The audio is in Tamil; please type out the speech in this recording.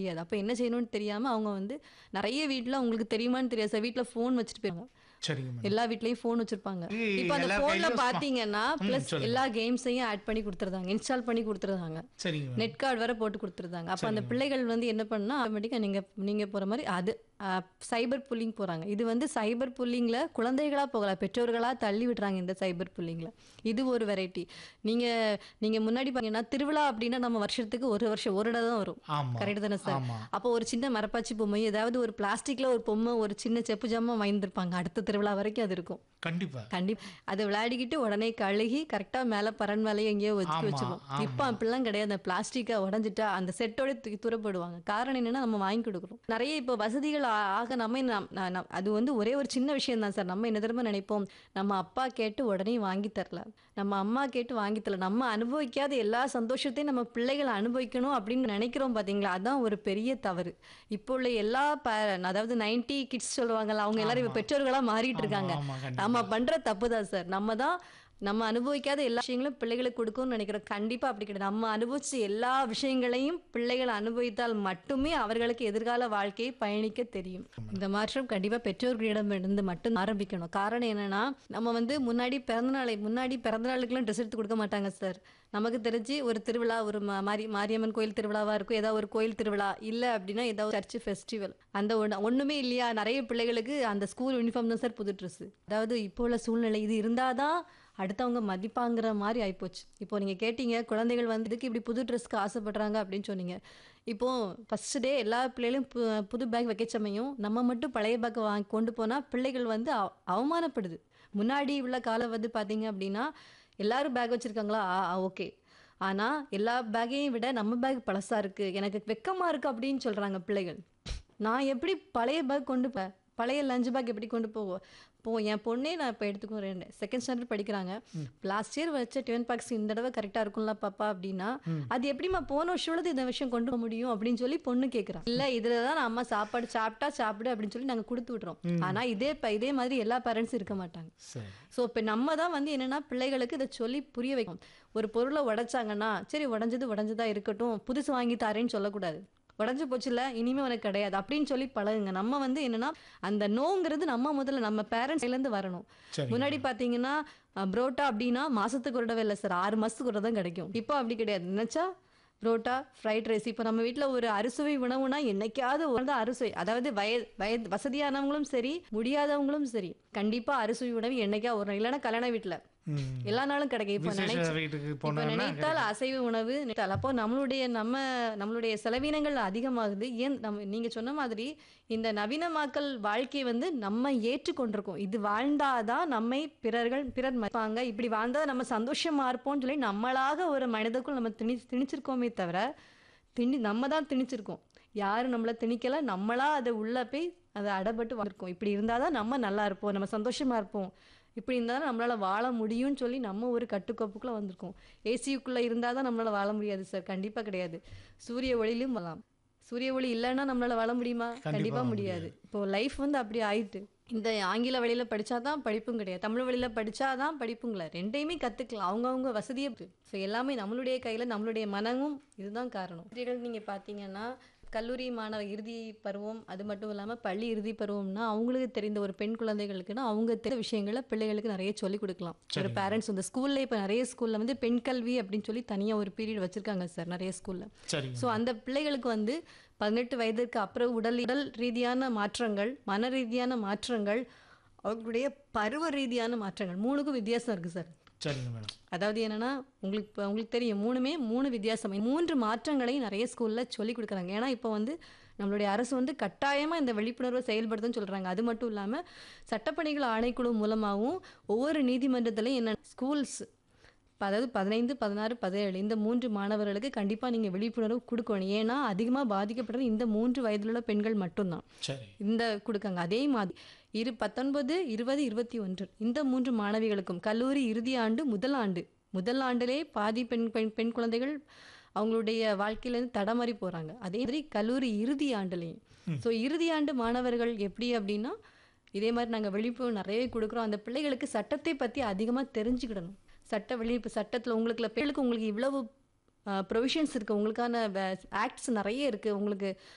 தெரியாது அப்போ என்ன செய்யணும்னு தெரியாமல் அவங்க வந்து நிறைய வீட்டில் உங்களுக்கு தெரியுமான்னு தெரியாது சார் வீட்டில் ஃபோன் வச்சுட்டு போயிருவாங்க சரிங்க மேடம் எல்லா வீட்லயும் ஃபோன் வச்சிருப்பாங்க ஏய், இப்போ அந்த எல்லா ஃபோன்ல கையிலும் smart- பாத்தீங்கன்னா ம், ப்ளஸ் சொல்லுங்க. எல்லா கேம்ஸையும் ஆட் பண்ணி கொடுத்துருந்தாங்க இன்ஸ்டால் பண்ணி கொடுத்துருந்தாங்க சரிங்க மேடம் நெட் கார்டு வேற போட்டு கொடுத்துருந்தாங்க அப்போ அந்த பிள்ளைகள் வந்து என்ன பண்ணா ஆட்டோமேட்டிக்காக நீங்க நீங்க போற மாதிரி அது சைபர் புல்லிங் போறாங்க இது வந்து சைபர் புல்லிங்ல குழந்தைகளா போகல பெற்றோர்களா தள்ளி விடுறாங்க இந்த சைபர் புல்லிங்ல இது ஒரு வெரைட்டி நீங்க நீங்க முன்னாடி பாத்தீங்கன்னா திருவிழா அப்படின்னா நம்ம வருஷத்துக்கு ஒரு வருஷம் ஒரு இடம் தான் வரும் ஆமா கரெக்ட் தானே சார் ஆமா அப்போ ஒரு சின்ன மரப்பாச்சி பொம்மை ஏதாவது ஒரு பிளாஸ்டிக்ல ஒரு பொம்மை ஒரு சின்ன செப்பு ஜாமான் வாங்கியிருப்பாங்க அடுத்த திருவிழா வரைக்கும் அது இருக்கும் கண்டிப்பா கண்டிப்பா அதை விளையாடிக்கிட்டு உடனே கழுகி கரெக்டா மேல பரன் மேலேயே எங்கேயோ ஆமா, ஒதுக்கி வச்சுப்போம் ஆமா. இப்போ அப்படிலாம் கிடையாது அந்த பிளாஸ்டிக்கை உடஞ்சிட்டா அந்த செட்டோட தூக்கி தூரப்படுவாங்க காரணம் என்னன்னா நம்ம வாங்கி கொடுக்குறோம் நிறைய இப்போ வசதிகள் ஆ- ஆக நம்ம நம்- ந- நம்- அது வந்து ஒரே ஒரு சின்ன விஷயம் தான் சார் நம்ம என்ன தெரியுமா நினைப்போம் நம்ம அப்பா கேட்டு உடனே வாங்கி தரல நம்ம அம்மா கேட்டு வாங்கி தரல நம்ம அனுபவிக்காத எல்லா சந்தோஷத்தையும் நம்ம பிள்ளைகள் அனுபவிக்கணும் அப்படின்னு நினைக்கிறோம் பாத்தீங்களா அதான் ஒரு பெரிய தவறு இப்போ உள்ள எல்லா ப- அதாவது நைன்டி கிட்ஸ் சொல்லுவாங்கல்ல அவங்க எல்லாரும் இப்ப பெற்றோர்களா மாறிட்டு இருக்காங்க ஆமா கண்டிப்பா நம்ம பண்ற தப்பு தான் சார் நம்ம தான் நம்ம அனுபவிக்காத எல்லா விஷயங்களும் பிள்ளைகளுக்கு கொடுக்கும்னு நினைக்கிறோம் கண்டிப்பா அப்படி கிடையாது நம்ம அனுபவிச்ச எல்லா விஷயங்களையும் பிள்ளைகள் அனுபவித்தால் மட்டுமே அவர்களுக்கு எதிர்கால வாழ்க்கையை பயணிக்க தெரியும் இந்த மாற்றம் கண்டிப்பா பெற்றோர்களிடமிருந்து மட்டும் ஆரம்பிக்கணும் காரணம் என்னன்னா நம்ம வந்து முன்னாடி பிறந்த நாளை முன்னாடி பிறந்த நாளுக்குலாம் ட்ரெஸ் எடுத்து கொடுக்க மாட்டாங்க சார் நமக்கு தெரிஞ்சு ஒரு திருவிழா ஒரு மா- மாரி மாரியம்மன் கோயில் திருவிழாவா இருக்கும் ஏதாவது ஒரு கோயில் திருவிழா இல்ல அப்படின்னா ஏதாவது சர்ச் ஃபெஸ்டிவல் அந்த ஒண்ணு ஒண்ணுமே இல்லையா நிறைய பிள்ளைகளுக்கு அந்த ஸ்கூல் யூனிஃபார்ம் தான் சார் புது ட்ரெஸ் அதாவது இப்போ உள்ள சூழ்நிலை இது இருந்தாதான் அடுத்தவங்க மதிப்பாங்கிற மாதிரி ஆயிப்போச்சு இப்போ நீங்க கேட்டீங்க குழந்தைகள் வந்து இதுக்கு இப்படி புது ட்ரெஸ்க்கு ஆசைப்படுறாங்க அப்படின்னு சொன்னீங்க இப்போ ஃபர்ஸ்ட் டே எல்லா பிள்ளைகளும் பு- புது பேக் வைக்க சமயம் நம்ம மட்டும் பழைய பேக் வாங்கி கொண்டு போனா பிள்ளைகள் வந்து அவ- அவமானப்படுது முன்னாடி உள்ள காலம் வந்து பாத்தீங்க அப்படின்னா எல்லாரும் பேக் வச்சிருக்காங்களா ஓகே ஆனா எல்லா பேக்கையும் விட நம்ம பேக் பழசா இருக்கு எனக்கு வெக்கமா இருக்கு அப்படின்னு சொல்றாங்க பிள்ளைகள் நான் எப்படி பழைய பேக் கொண்டு போ பழைய லஞ்ச் பேக் எப்படி கொண்டு போவோம் இப்போ என் பொண்ணே நான் இப்போ எடுத்துக்கோ ரெண்டு செகண்ட் ஸ்டாண்டர்ட் படிக்கிறாங்க லாஸ்ட் இயர் வச்ச டிஃபன் பாக்ஸ் இந்த தடவை கரெக்டாக இருக்கும்ல பாப்பா அப்படின்னா அது எப்படிம்மா போன வருஷம் இந்த விஷயம் கொண்டு போக முடியும் அப்படின்னு சொல்லி பொண்ணு கேட்குறான் இல்லை இதில் தான் அம்மா சாப்பாடு சாப்பிட்டா சாப்பிடு அப்படின்னு சொல்லி நாங்கள் கொடுத்து விட்றோம் ஆனால் இதே ப- இதே மாதிரி எல்லா பேரண்ட்ஸும் இருக்க மாட்டாங்க சரி ஸோ இப்போ நம்ம தான் வந்து என்னன்னா பிள்ளைகளுக்கு இதை சொல்லி புரிய வைக்கணும் ஒரு பொருளை உடைச்சாங்கன்னா சரி உடஞ்சது உடஞ்சதா இருக்கட்டும் புதுசு வாங்கி தாரேன்னு சொல்லக்கூடாது உடஞ்சு போச்சுல இனிமே உனக்கு கிடையாது அப்படின்னு சொல்லி பழகுங்க நம்ம வந்து என்னன்னா அந்த நோங்கிறது நம்ம முதல்ல நம்ம பேரண்ட்ஸ் இருந்து வரணும் சரி முன்னாடி பாத்தீங்கன்னா அஹ், புரோட்டா அப்படின்னா மாசத்துக்கு ஒரு தடவை இல்லை சார் ஆறு மாசத்துக்கு ஒரு தான் கிடைக்கும் இப்போ அப்படி கிடையாது நினைச்சா புரோட்டா ஃப்ரைட் ரைஸ் இப்போ நம்ம வீட்டில் ஒரு அறுசுவை உணவுனா என்னைக்காவது ஒரு தான் அறுசுவை அதாவது வய வயது வசதியானவங்களும் சரி முடியாதவங்களும் சரி கண்டிப்பா அறுசுவை உணவு என்னைக்கா ஒரு நாள் இல்லைன்னா கல்யாண வீட்டில் ம். எல்லா நாளும் கிடைக்கும் இப்போ விசேஷ நினைச்சு வீட்டுக்கு இப்போ போனோம்னா நினைத்தால் அசைவ உணவு நினைத்தால் அப்போ நம்மளுடைய நம்ம நம்மளுடைய செலவினங்கள் அதிகமாகுது ஏன் நம்ம நீங்க சொன்ன மாதிரி இந்த நவீனமாக்கல் வாழ்க்கையை வந்து நம்ம ஏற்றுக்கொண்டிருக்கோம் இது வாழ்ந்தாதான் நம்மை பிறர்கள் பிறர் மதிப்பாங்க இப்படி வாழ்ந்தா நம்ம சந்தோஷமா இருப்போம்னு சொல்லி நம்மளாக ஒரு மனிதக்குள் நம்ம திணி திணிச்சிருக்கோமே தவிர திணி நம்ம தான் திணிச்சிருக்கோம் யாரும் நம்மள திணிக்கல நம்மளா அதை உள்ள போய் அதை அடப்பட்டு வந்திருக்கோம் இப்படி இருந்தாதான் நம்ம நல்லா இருப்போம் நம்ம சந்தோஷமா இருப்போம் இப்படி இருந்தால் நம்மளால வாழ முடியும்னு சொல்லி நம்ம ஒரு கட்டுக்கோப்புக்குள்ள வந்திருக்கோம் ஏசிக்குள்ள இருந்தால் தான் நம்மளால வாழ முடியாது சார் கண்டிப்பா கிடையாது சூரிய ஒளியிலும் வரலாம் சூரிய ஒளி இல்லைன்னா நம்மளால வாழ முடியுமா கண்டிப்பா முடியாது இப்போ லைஃப் வந்து அப்படி ஆயிட்டு இந்த ஆங்கில வழியில படிச்சாதான் படிப்பும் கிடையாது தமிழ் வழியில படிச்சாதான் படிப்புங்கள ரெண்டையுமே கத்துக்கலாம் அவங்கவுங்க வசதியை ஸோ எல்லாமே நம்மளுடைய கையில நம்மளுடைய மனமும் இதுதான் காரணம் இதுகள் நீங்க பாத்தீங்கன்னா கல்லூரி மாணவ இறுதி பருவம் அது மட்டும் இல்லாம பள்ளி இறுதி பருவம்னா அவங்களுக்கு தெரிந்த ஒரு பெண் குழந்தைகளுக்குன்னா அவங்க தெரிந்த விஷயங்களை பிள்ளைகளுக்கு நிறைய சொல்லிக் கொடுக்கலாம் ஒரு பேரண்ட்ஸ் இந்த ஸ்கூல்ல இப்ப நிறைய ஸ்கூல்ல வந்து பெண் கல்வி அப்படின்னு சொல்லி தனியா ஒரு பீரியட் வச்சிருக்காங்க சார் நிறைய ஸ்கூல்ல சரிங்க ஸோ அந்த பிள்ளைகளுக்கு வந்து பதினெட்டு வயதிற்கு அப்புறம் உடல் உடல் ரீதியான மாற்றங்கள் மன ரீதியான மாற்றங்கள் அவர்களுடைய பருவ ரீதியான மாற்றங்கள் மூணுக்கும் வித்தியாசம் இருக்கு சார் சரிங்க மேடம் அதாவது என்னன்னா உங்களுக்கு இப்ப உங்களுக்கு தெரியும் மூணுமே மூணு வித்தியாசம் மூன்று மாற்றங்களையும் நிறைய ஸ்கூல்ல சொல்லி கொடுக்குறாங்க ஏன்னா இப்போ வந்து நம்மளுடைய அரசு வந்து கட்டாயமா இந்த விழிப்புணர்வை செயல்படுத்துன்னு சொல்றாங்க அது மட்டும் இல்லாம சட்டப்பணிகள் ஆணைக்குழு மூலமாகவும் ஒவ்வொரு நீதிமன்றத்திலையும் என்ன ஸ்கூல்ஸ் அதாவது பதினைந்து பதினாறு பதினேழு இந்த மூன்று மாணவர்களுக்கு கண்டிப்பா நீங்க விழிப்புணர்வு கொடுக்கணும் ஏன்னா அதிகமா பாதிக்கப்படுறது இந்த மூன்று வயதில் உள்ள பெண்கள் மட்டும்தான் சரி இந்த கொடுக்காங்க அதே மாதிரி இரு பத்தொன்பது இருபது இருபத்தி ஒன்று இந்த மூன்று மாணவிகளுக்கும் கல்லூரி இறுதி ஆண்டு முதல் ஆண்டு முதல் ஆண்டிலே பாதி பெண் பெண் பெண் குழந்தைகள் அவங்களுடைய வாழ்க்கையிலேருந்து தடமாறி போறாங்க அதே மாதிரி கல்லூரி இறுதி ஆண்டுலேயும் ஸோ இறுதி ஆண்டு மாணவர்கள் எப்படி அப்படின்னா இதே மாதிரி நாங்கள் விழிப்புணர்வு நிறைய கொடுக்குறோம் அந்த பிள்ளைகளுக்கு சட்டத்தை பற்றி அதிகமாக தெரிஞ்சுக்கிடணும் சட்ட விழிப்பு சட்டத்தில் உங்களுக்கு பிள்ளைகளுக்கு உங்களுக்கு இவ்வளவு ப்ரொவிஷன்ஸ் இருக்குது உங்களுக்கான ஆக்ட்ஸ் நிறைய இருக்குது உங்களுக்கு